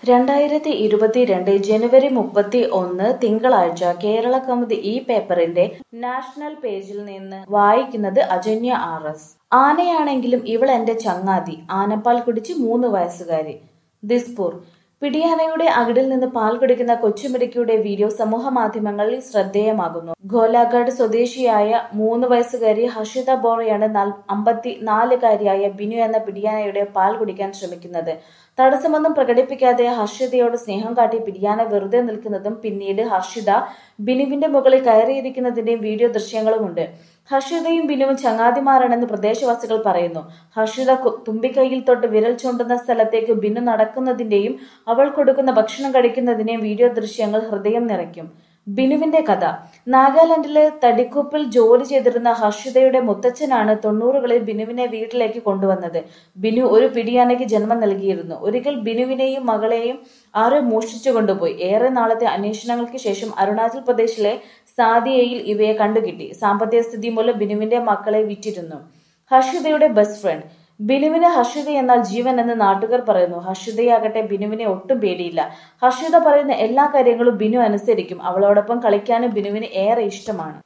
രണ്ടായിരത്തി ഇരുപത്തിരണ്ട് ജനുവരി മുപ്പത്തി ഒന്ന് തിങ്കളാഴ്ച കേരള കൗമുദി ഈ പേപ്പറിന്റെ നാഷണൽ പേജിൽ നിന്ന് വായിക്കുന്നത് അജന്യ ആർ എസ് ആനയാണെങ്കിലും ഇവൾ എന്റെ ചങ്ങാതി ആനപ്പാൽ കുടിച്ച് മൂന്ന് വയസ്സുകാരി ദിസ്പൂർ പിടിയാനയുടെ അകിടിൽ നിന്ന് പാൽ കുടിക്കുന്ന കൊച്ചുമിടുക്കിയുടെ വീഡിയോ സമൂഹ മാധ്യമങ്ങളിൽ ശ്രദ്ധേയമാകുന്നു ഘോലാഗഡ് സ്വദേശിയായ മൂന്ന് വയസ്സുകാരി ഹർഷിത ബോറയാണ് അമ്പത്തി നാലുകാരിയായ ബിനു എന്ന പിടിയാനയുടെ പാൽ കുടിക്കാൻ ശ്രമിക്കുന്നത് തടസ്സമൊന്നും പ്രകടിപ്പിക്കാതെ ഹർഷിതയോട് സ്നേഹം കാട്ടി പിടിയാന വെറുതെ നിൽക്കുന്നതും പിന്നീട് ഹർഷിത ബിനുവിന്റെ മുകളിൽ കയറിയിരിക്കുന്നതിന്റെയും വീഡിയോ ദൃശ്യങ്ങളുമുണ്ട് ഹർഷിതയും ബിനുവും ചങ്ങാതിമാരാണെന്ന് പ്രദേശവാസികൾ പറയുന്നു ഹർഷിത കു- തുമ്പിക്കൈയിൽ തൊട്ട് വിരൽ ചൂണ്ടുന്ന സ്ഥലത്തേക്ക് ബിനു നടക്കുന്നതിന്റെയും അവൾ കൊടുക്കുന്ന ഭക്ഷണം കഴിക്കുന്നതിന്റെയും വീഡിയോ ദൃശ്യങ്ങൾ ഹൃദയം നിറയ്ക്കും ബിനുവിന്റെ കഥ നാഗാലാൻഡിലെ തടിക്കുപ്പിൽ ജോലി ചെയ്തിരുന്ന ഹർഷിതയുടെ മുത്തച്ഛനാണ് തൊണ്ണൂറുകളിൽ ബിനുവിനെ വീട്ടിലേക്ക് കൊണ്ടുവന്നത് ബിനു ഒരു പിടിയാനയ്ക്ക് ജന്മം നൽകിയിരുന്നു ഒരിക്കൽ ബിനുവിനെയും മകളെയും ആരോ മോഷ്ടിച്ചു കൊണ്ടുപോയി ഏറെ നാളത്തെ അന്വേഷണങ്ങൾക്ക് ശേഷം അരുണാചൽ പ്രദേശിലെ സാദിയയിൽ ഇവയെ കണ്ടുകിട്ടി സാമ്പത്തിക സ്ഥിതി മൂലം ബിനുവിന്റെ മക്കളെ വിറ്റിരുന്നു ഹർഷിതയുടെ ബെസ്റ്റ് ഫ്രണ്ട് ബിനുവിന് ഹർഷിത എന്നാൽ ജീവൻ എന്ന് നാട്ടുകാർ പറയുന്നു ഹർഷിതയാകട്ടെ ബിനുവിനെ ഒട്ടും പേടിയില്ല ഹർഷിത പറയുന്ന എല്ലാ കാര്യങ്ങളും ബിനു അനുസരിക്കും അവളോടൊപ്പം കളിക്കാനും ബിനുവിന് ഏറെ ഇഷ്ടമാണ്